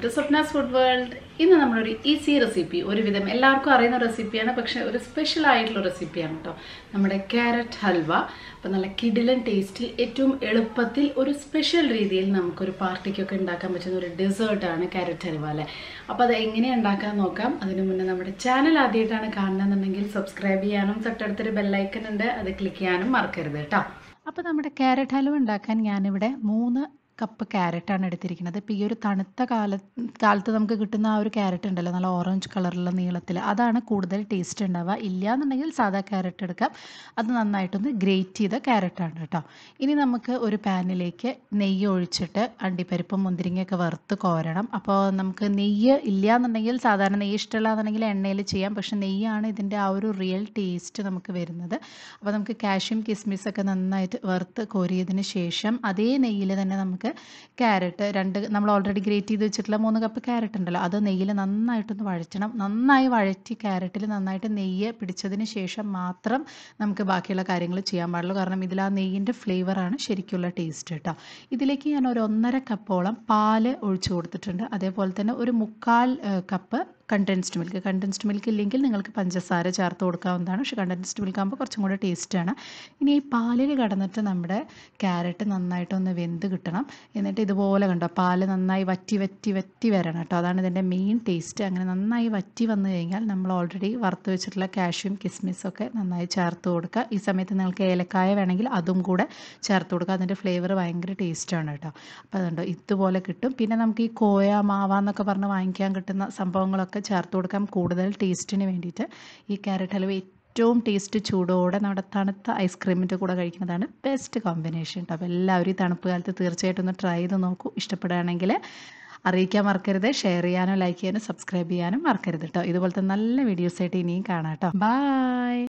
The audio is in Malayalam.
ടു സ്വപ്നാസ് ഫുഡ് വേൾഡ് ഇന്ന് നമ്മളൊരു ഈസി റെസിപ്പി ഒരുവിധം എല്ലാവർക്കും അറിയുന്ന റെസിപ്പിയാണ് പക്ഷെ ഒരു സ്പെഷ്യൽ ആയിട്ടുള്ള റെസിപ്പിയാണ് കേട്ടോ നമ്മുടെ ക്യാരറ്റ് ഹൽവ അപ്പോൾ നല്ല കിടിലൻ ടേസ്റ്റിൽ ഏറ്റവും എളുപ്പത്തിൽ ഒരു സ്പെഷ്യൽ രീതിയിൽ നമുക്കൊരു പാർട്ടിക്കൊക്കെ ഉണ്ടാക്കാൻ പറ്റുന്ന ഒരു ഡെസേർട്ടാണ് ക്യാരറ്റ് ഹൽവ അല്ലേ അപ്പോൾ അത് എങ്ങനെയാണ് ഉണ്ടാക്കാൻ നോക്കാം അതിനു മുന്നേ നമ്മുടെ ചാനൽ ആദ്യമായിട്ടാണ് കാണുന്നതെന്നുണ്ടെങ്കിൽ സബ്സ്ക്രൈബ് ചെയ്യാനും തൊട്ടടുത്തൊരു ബെല്ലൈക്കൺ ഉണ്ട് അത് ക്ലിക്ക് ചെയ്യാനും മറക്കരുത് കേട്ടോ അപ്പോൾ നമ്മുടെ ക്യാരറ്റ് ഹൽവ ഉണ്ടാക്കാൻ ഞാനിവിടെ മൂന്ന് കപ്പ് ക്യാരറ്റാണ് എടുത്തിരിക്കുന്നത് ഇപ്പോൾ ഈ ഒരു തണുത്ത കാല കാലത്ത് നമുക്ക് കിട്ടുന്ന ആ ഒരു ക്യാരറ്റ് ഉണ്ടല്ലോ നല്ല ഓറഞ്ച് കളറുള്ള നീളത്തിൽ അതാണ് കൂടുതൽ ടേസ്റ്റ് ഉണ്ടാവുക ഇല്ല എന്നുണ്ടെങ്കിൽ സാധാ ക്യാരറ്റ് എടുക്കാം അത് നന്നായിട്ടൊന്ന് ഗ്രേറ്റ് ചെയ്ത ക്യാരറ്റാണ് കേട്ടോ ഇനി നമുക്ക് ഒരു പാനിലേക്ക് നെയ്യ് ഒഴിച്ചിട്ട് അണ്ടിപ്പരിപ്പും മുന്തിരിങ്ങയൊക്കെ വറുത്ത് കോരണം അപ്പോൾ നമുക്ക് നെയ്യ് ഇല്ല എന്നുണ്ടെങ്കിൽ സാധാരണ നെയ്യ് ഇഷ്ടമില്ല എന്നുണ്ടെങ്കിൽ എണ്ണയിൽ ചെയ്യാം പക്ഷെ നെയ്യാണ് ഇതിൻ്റെ ആ ഒരു റിയൽ ടേസ്റ്റ് നമുക്ക് വരുന്നത് അപ്പോൾ നമുക്ക് കാഷ്യം കിസ്മിസ് ഒക്കെ നന്നായിട്ട് വറുത്ത് കോരിയതിന് ശേഷം അതേ നെയ്യിൽ തന്നെ നമുക്ക് ക്യാരറ്റ് രണ്ട് നമ്മൾ ഓൾറെഡി ഗ്രേറ്റ് ചെയ്ത് വെച്ചിട്ടുള്ള മൂന്ന് കപ്പ് ക്യാരറ്റ് ഉണ്ടല്ലോ അത് നെയ്യിൽ നന്നായിട്ടൊന്ന് വഴറ്റണം നന്നായി വഴറ്റി ക്യാരറ്റിൽ നന്നായിട്ട് നെയ്യ് പിടിച്ചതിന് ശേഷം മാത്രം നമുക്ക് ബാക്കിയുള്ള കാര്യങ്ങൾ ചെയ്യാൻ പാടുള്ളൂ കാരണം ഇതിൽ ആ നെയ്യിൻ്റെ ഫ്ലേവറാണ് ശരിക്കുള്ള ടേസ്റ്റ് കേട്ടോ ഇതിലേക്ക് ഞാൻ ഒരു ഒന്നര കപ്പോളം പാല് ഒഴിച്ചു കൊടുത്തിട്ടുണ്ട് അതേപോലെ തന്നെ ഒരു മുക്കാൽ cup condensed milk condensed milk ഇല്ലെങ്കിൽ നിങ്ങൾക്ക് പഞ്ചസാര ചേർത്ത് കൊടുക്കാവുന്നതാണ് പക്ഷേ കണ്ടൻസ്ഡ് മിൽക്ക് ആകുമ്പോൾ കുറച്ചും കൂടെ ടേസ്റ്റാണ് ഇനി ഈ പാലിൽ കടന്നിട്ട് നമ്മുടെ ക്യാരറ്റ് നന്നായിട്ടൊന്ന് വെന്ത് കിട്ടണം എന്നിട്ട് ഇതുപോലെ കണ്ടോ പാല് നന്നായി വറ്റി വറ്റി വറ്റി വരണം കേട്ടോ അതാണ് ഇതിൻ്റെ മെയിൻ ടേസ്റ്റ് അങ്ങനെ നന്നായി വറ്റി വന്നു കഴിഞ്ഞാൽ നമ്മൾ ഓൾറെഡി വറുത്ത് വെച്ചിട്ടുള്ള കാഷ്യൂം കിസ്മിസും ഒക്കെ നന്നായി ചേർത്ത് കൊടുക്കുക ഈ സമയത്ത് നിങ്ങൾക്ക് ഏലക്കായ വേണമെങ്കിൽ അതും കൂടെ ചേർത്ത് കൊടുക്കുക അതിൻ്റെ ഫ്ലേവർ ഭയങ്കര ടേസ്റ്റാണ് കേട്ടോ അപ്പോൾ അതുണ്ടോ ഇതുപോലെ കിട്ടും പിന്നെ നമുക്ക് ഈ കോയ മാവ എന്നൊക്കെ പറഞ്ഞ് വാങ്ങിക്കാൻ കിട്ടുന്ന സംഭവങ്ങളൊക്കെ ചേർത്ത് കൊടുക്കാം കൂടുതൽ ടേസ്റ്റിന് വേണ്ടിയിട്ട് ഈ ക്യാരറ്റ് ഹൽവ ഏറ്റവും ടേസ്റ്റ് ചൂടോടെ നമ്മുടെ തണുത്ത ഐസ്ക്രീമിൻ്റെ കൂടെ കഴിക്കുന്നതാണ് ബെസ്റ്റ് കോമ്പിനേഷൻ കേട്ടോ അപ്പോൾ എല്ലാവരും ഈ തണുപ്പ് കാലത്ത് തീർച്ചയായിട്ടും ഒന്ന് ട്രൈ ചെയ്ത് നോക്കൂ ഇഷ്ടപ്പെടുകയാണെങ്കിൽ അറിയിക്കാൻ മറക്കരുത് ഷെയർ ചെയ്യാനും ലൈക്ക് ചെയ്യാനും സബ്സ്ക്രൈബ് ചെയ്യാനും മറക്കരുത് കേട്ടോ ഇതുപോലത്തെ നല്ല വീഡിയോസായിട്ട് ഇനിയും കാണാം കേട്ടോ ബൈ